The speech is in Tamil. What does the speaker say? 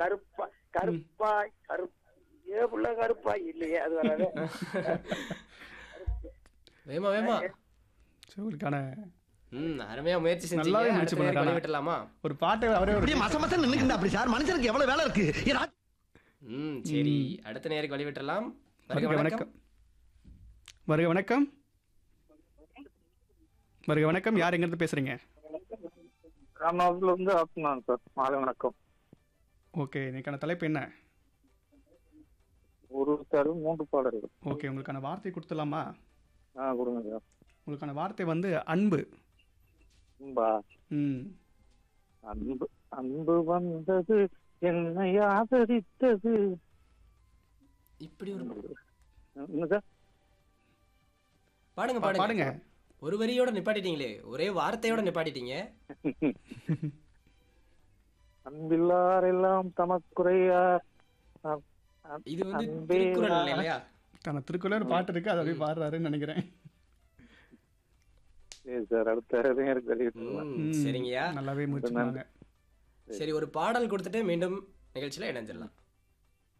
கருப்பா கருப்பாய் கருப் ஏ புள்ள கருப்பாய் இல்லையே அது வராது வேமா வேமா சரி, உங்களுக்கான ம் அருமையா முயற்சி செஞ்சீங்க நல்லாவே முயற்சி அடுத்த நேருக்கு பண்ணாங்க. வழி விட்டுலாமா ஒரு பாட்டை அவரே ஒரு அப்படியே மச மச நின்னுக்கிட்டு அப்படி சார் மனுஷனுக்கு எவ்வளவு வேலை இருக்கு ஏதா- ம் சரி அடுத்த நேருக்கு வழி விட்டுலாம் வருக வருக வணக்கம் வணக்கம் வருக வணக்கம் வருக வணக்கம் யார் எங்கிருந்து பேசுறீங்க ராமநாதத்துல இருந்து ஆத்மான் சார் மாலை வணக்கம் ஓகே இன்னைக்கான தலைப்பு என்ன ஒரு தரு மூன்று பாடல்கள் ஓகே உங்களுக்கான வார்த்தை கொடுத்துடலாமா ஆ கொடுங்க சார் உங்களுக்கான வார்த்தை வந்து அன்பு அன்பா ம் அன்பு அன்பு வந்தது என்னை ஆதரித்தது இப்படி ஒரு என்ன சார் பாடுங்க பா- பாடுங்க பாடுங்க ஒரு வரியோட நிப்பாட்டிட்டீங்களே ஒரே வார்த்தையோட நிப்பாட்டிட்டீங்க அன்பில்லாரெல்லாம் தமக்குறையார் அ- அ- இது வந்து அன்பே திருக்குறள் வா. இல்லையா தன திருக்குறள் ஒரு பாட்டு இருக்கு அதை அப்படியே பாடுறாருன்னு நினைக்கிறேன் சரி சார் அடுத்த நேருக்கு வெளியிட்டு ம், சரிங்கய்யா நல்லாவே முயற்சி பண்ணாங்க சரி ஒரு பாடல் கொடுத்துட்டு மீண்டும் நிகழ்ச்சியில இணைஞ்சிடலாம்